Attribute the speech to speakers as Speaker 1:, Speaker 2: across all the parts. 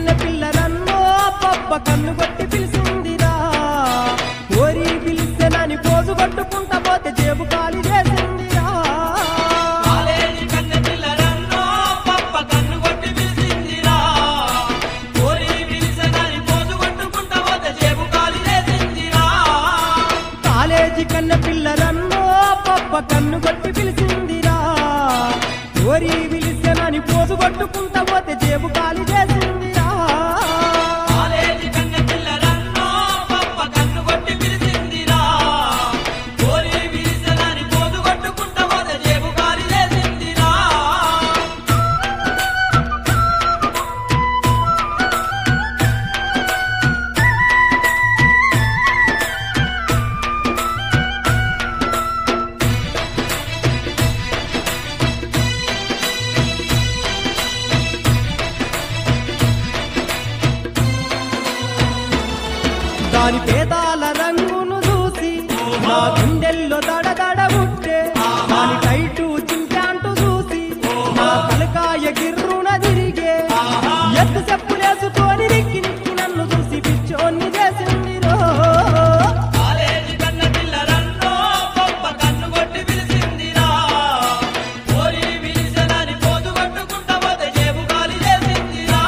Speaker 1: కన్నె పిల్ల నన్ను పప్ప కన్ను కొట్టి పిలిచిందిరా కోరి పిలిస్తేనని పోజు కొట్టుకుంటా పోతే జేబు ఖాళీ చేసిందిరా
Speaker 2: కాలేజీ కన్నె పిల్లరన్నో పప్ప కన్ను కొట్టి పిలిచిందిరా కోరి పిలిచదని పోజు కొట్టుకుంటా పోతే జేబు ఖాళీ చేసిందిరా
Speaker 1: కాలేజీ కన్నె పిల్ల నన్ను పప్ప కన్ను కొట్టి పిలిచిందిరా కోరి పిలిస్తేనని పోజు కొట్టుకుంటా పోతే జేబు ఖాళీ చేసిందిరా
Speaker 2: కాలేజీ కన్నె పిల్లరన్నో పప్ప కన్ను కొట్టి పిలిచిందిరా కోరి పిలిచదని పోజు కొట్టుకుంటా పోతే జేబు ఖాళీ చేసిందిరా
Speaker 1: దాని పేదాల రంగును చూసి నా గుండెల్లో దడదడ పుట్టే దాని టైటు చింటాంటు చూసి నా తలకాయ గిర్రున తిరిగే ఎత్తు చెప్పులేసుకొని నిక్కి నిక్కి నన్ను చూసి పిచ్చోన్ని చేసింది రో
Speaker 2: కాలేజీ కన్న పిల్లరన్నో పప్ప కన్ను కొట్టి పిలిచిందిరా కోరి పిలిచదని పోజు కొట్టుకుంటా పోతే జేబు ఖాళీ చేసిందిరా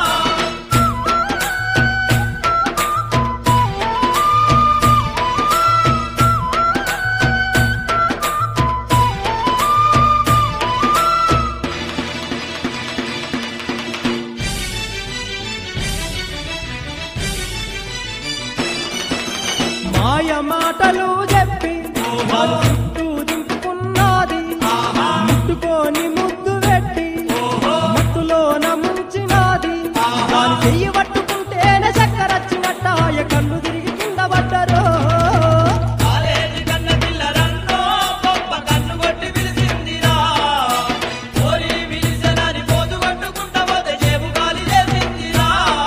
Speaker 1: మాయ మాటలు చెప్పి వాళ్ళు చుట్టూ దింపుకున్నది ముట్టుకొని ముద్దు పెట్టి మత్తులోన ముంచినది దాని చెయ్యి పట్టుకుంటేనే చక్కరచ్చినట్టాయ కళ్ళు తిరిగి కింద పడ్డరు
Speaker 2: కాలేజీ కన్న పిల్లరన్నో పప్ప కన్ను కొట్టి పిలిచిందిరా కోరి పిలిచదని పోజు కొట్టుకుంటా పోతే జేబు ఖాళీ చేసిందిరా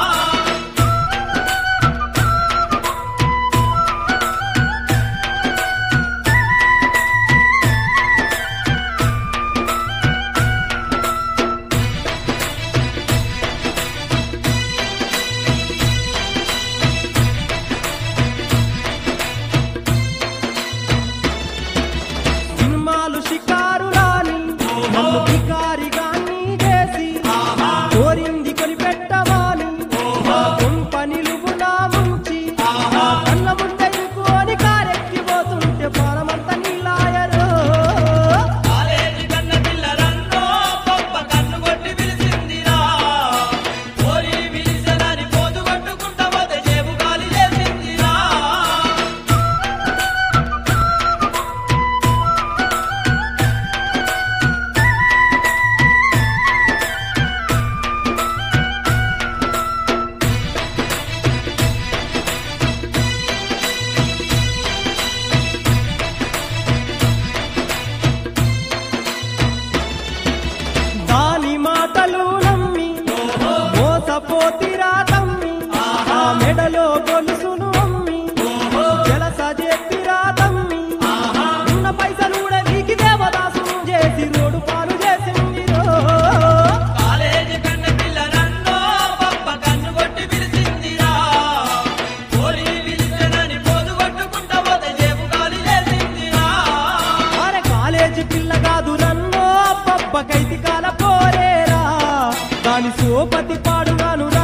Speaker 1: సినిమాలు షికారులాని నన్ను బికారిగాన్ని చేసి కోరింది కొనిపెట్టవాని నా కొంపని నా ముంచి నా కన్న ముద్దయుకొని కారెక్కిపోతుంటే ప్రాణమంత నీలాయరో
Speaker 2: కాలేజీ కన్న పిల్లరన్నో పప్ప కన్ను కొట్టి పిలిచిందిరా కోరి పిలిచదని పోజు కొట్టుకుంటా పోతే జేబు ఖాళీ చేసిందిరా
Speaker 1: దాని మాటలు నమ్మి మోసపోతిరా తమ్మి ఆ మెడలో గొలుసును అమ్మి జలస చెప్పిరా తమ్మి ఉన్న పైసలు కూడా వీకి దేవదాసును చేసి రోడ్డు పాలు చేసింది రో.
Speaker 2: కాలేజీ కన్న పిల్లరన్నో పప్ప కన్ను కొట్టి పిలిచిందిరా కోరి పిలిచదని పోజు కొట్టుకుంటా పోతే జేబు ఖాళీ చేసిందిరా
Speaker 1: అరే కాలేజీ పిల్ల కాదు నన్ను పబ్బకైతి కాల పోరేరా దాని సోపతి పాడుగాను